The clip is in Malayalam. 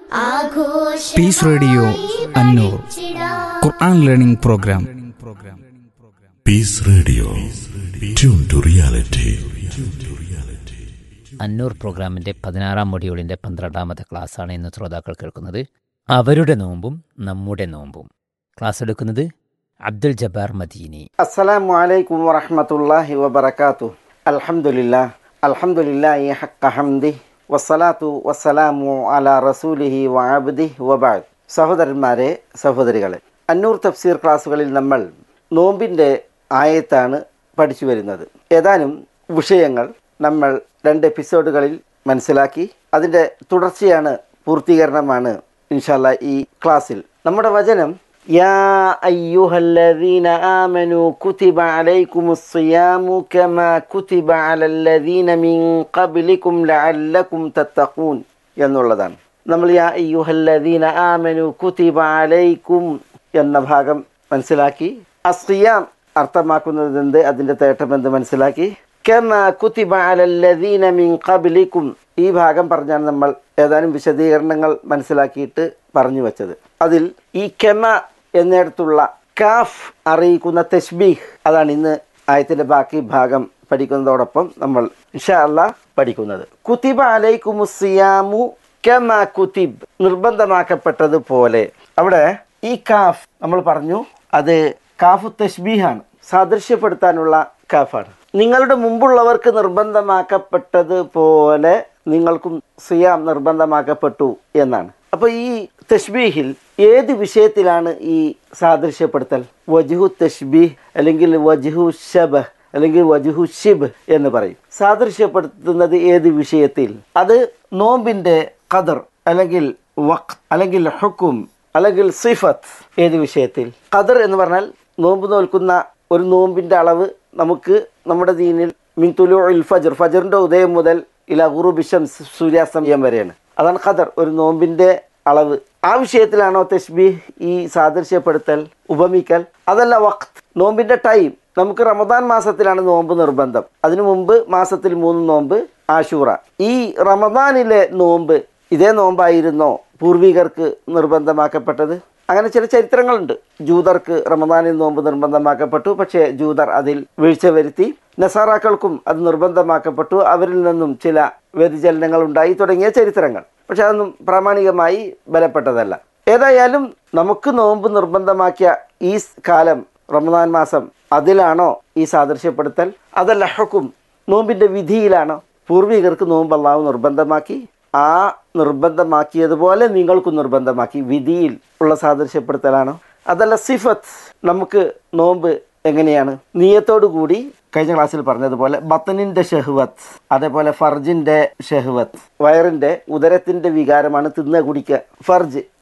Piece radio Annoor Quran learning program Peace Radio. Tune to reality. Annoor പ്രോഗ്രാമിൻ്റെ പതിനാറാം മൊഡ്യൂളിൻ്റെ പന്ത്രണ്ടാമത്തെ ക്ലാസ്സാണ് ഇന്ന് ശ്രോതാക്കൾ കേൾക്കുന്നത് അവരുടെ നോമ്പും നമ്മുടെ നോമ്പും ക്ലാസ് എടുക്കുന്നത് അബ്ദുൽ ജബ്ബാർ മദീനി അസ്സലാമു അലൈക്കും വറഹ്മത്തുള്ളാഹി വബറകാതുഹു അൽഹംദുലില്ലാ അൽഹംദുലില്ലാഹി ഹഖ ഹംദി വസ്സലാത്തു വസ്സലാമു അലാ റസൂലിഹി വഅബ്ദിഹി വബഅദ് സഹോദരന്മാരെ സഹോദരികളെ അന്നൂർ തഫ്സീർ ക്ലാസ്സുകളിൽ നമ്മൾ നോമ്പിൻ്റെ ആയത്താണ് പഠിച്ചു വരുന്നത് ഏതാനും വിഷയങ്ങൾ നമ്മൾ രണ്ട് എപ്പിസോഡുകളിൽ മനസ്സിലാക്കി അതിൻ്റെ തുടർച്ചയാണ് പൂർത്തീകരണമാണ് ഇൻഷാല്ല ഈ ക്ലാസ്സിൽ നമ്മുടെ വചനം യാ അയ്യുഹല്ലദീന ആമനു കുതിബ അലൈക്കുമുസ്സിയാമു കമാ കുതിബ അലല്ലദീന മിൻ ഖബ്ലിക്കും ലഅല്ലക്കും തത്തഖൂൻ എന്നുള്ളതാണ് നമ്മൾ യാ അയ്യുഹല്ലദീന ആമനു കുതിബ അലൈക്കും എന്ന ഭാഗം മനസ്സിലാക്കി അസിയാം അർത്ഥമാക്കുന്നത് എന്ത് അതിൻ്റെ തേട്ടം എന്ത് മനസ്സിലാക്കി കമ കുതിബ അലല്ലദീന മിൻ ഖബ്ലിക്കും ഈ ഭാഗം പറഞ്ഞാണ് നമ്മൾ ഏതാനും വിശദീകരണങ്ങൾ മനസ്സിലാക്കിയിട്ട് പറഞ്ഞു വെച്ചത് അതിൽ ഈ കെമ എന്നിടത്തുള്ള കാഫ് അറിയിക്കുന്ന തസ്ബീഹ് അതാണ് ഇന്ന് ആയത്തിന്റെ ബാക്കി ഭാഗം പഠിക്കുന്നതോടൊപ്പം നമ്മൾ ഇൻഷാ അല്ലാ പഠിക്കുന്നത് കുതിബ അലൈക്കുമുസിയാമു കമ കുതിബ് നിർബന്ധമാക്കപ്പെട്ടതുപോലെ അവിടെ ഈ കാഫ് നമ്മൾ പറഞ്ഞു അത് കാഫു തസ്ബീഹാണ് സാദൃശ്യപ്പെടുത്താനുള്ള കാഫാണ് നിങ്ങളുടെ മുമ്പുള്ളവർക്ക് നിർബന്ധമാക്കപ്പെട്ടതുപോലെ നിങ്ങൾക്കും സിയാം നിർബന്ധമാക്കപ്പെട്ടു എന്നാണ് അപ്പൊ ഈ തഷ്ബീഹിൽ ഏത് വിഷയത്തിലാണ് ഈ സാദൃശ്യപ്പെടുത്തൽ വജുഹു തഷ്ബീഹ് അല്ലെങ്കിൽ വജുഹു ഷബ് അല്ലെങ്കിൽ വജുഹു ഷിബ് എന്ന് പറയും സാദൃശ്യപ്പെടുത്തുന്നത് ഏത് വിഷയത്തിൽ അത് നോമ്പിന്റെ ഖദർ അല്ലെങ്കിൽ വഖ് അല്ലെങ്കിൽ ഹുക്കും അല്ലെങ്കിൽ സിഫത്ത് ഏത് വിഷയത്തിൽ ഖദർ എന്ന് പറഞ്ഞാൽ നോമ്പ് നോൽക്കുന്ന ഒരു നോമ്പിന്റെ അളവ് നമുക്ക് നമ്മുടെ ദീനിൽ മിൻതുലു ഉൽ ഫജർ ഫജറിന്റെ ഉദയം മുതൽ ഇല ഗുറുബിഷം സൂര്യാസ്തമയം വരെയാണ് അതാണ് ഖദർ ഒരു നോമ്പിന്റെ അളവ് ആ വിഷയത്തിലാണോ തസ്ബീഹ് ഈ സാദൃശ്യപ്പെടുത്തൽ ഉപമിക്കൽ അതല്ല വഖ്ത് നോമ്പിന്റെ ടൈം നമുക്ക് റമദാൻ മാസത്തിലാണ് നോമ്പ് നിർബന്ധം അതിനു മുമ്പ് മാസത്തിൽ മൂന്ന് നോമ്പ് ആശൂറ ഈ റമദാനിലെ നോമ്പ് ഇതേ നോമ്പായിരുന്നോ പൂർവികർക്ക് നിർബന്ധമാക്കപ്പെട്ടത് അങ്ങനെ ചില ചരിത്രങ്ങളുണ്ട് ജൂതർക്ക് റമദാനിൽ നോമ്പ് നിർബന്ധമാക്കപ്പെട്ടു പക്ഷേ ജൂതർ അതിൽ വീഴ്ച വരുത്തി നസാറാക്കൾക്കും അത് നിർബന്ധമാക്കപ്പെട്ടു അവരിൽ നിന്നും ചില വ്യതിചലനങ്ങൾ ഉണ്ടായി തുടങ്ങിയ ചരിത്രങ്ങൾ പക്ഷെ അതൊന്നും പ്രാമാണികമായി ബലപ്പെട്ടതല്ല ഏതായാലും നമുക്ക് നോമ്പ് നിർബന്ധമാക്കിയ ഈ കാലം റമദാൻ മാസം അതിലാണോ ഈ സാദൃശ്യപ്പെടുത്തൽ അതല്ല ഹുക്കും നോമ്പിന്റെ വിധിയിലാണോ പൂർവികർക്ക് നോമ്പ് അള്ളാഹു നിർബന്ധമാക്കി ആ നിർബന്ധമാക്കിയതുപോലെ നിങ്ങൾക്കും നിർബന്ധമാക്കി വിധിയിൽ ഉള്ള സാദൃശ്യപ്പെടുത്തലാണോ അതല്ല സിഫത്ത് നമുക്ക് നോമ്പ് എങ്ങനെയാണ് നീയത്തോടു കൂടി കഴിഞ്ഞ ക്ലാസ്സിൽ പറഞ്ഞതുപോലെ ബത്തനിന്റെ ഷെഹ്വത്ത് അതേപോലെ ഫർജിന്റെ ഷെഹ്വത്ത് വയറിന്റെ ഉദരത്തിന്റെ വികാരമാണ് തിന്ന കുടിക്കുക ഫർജ്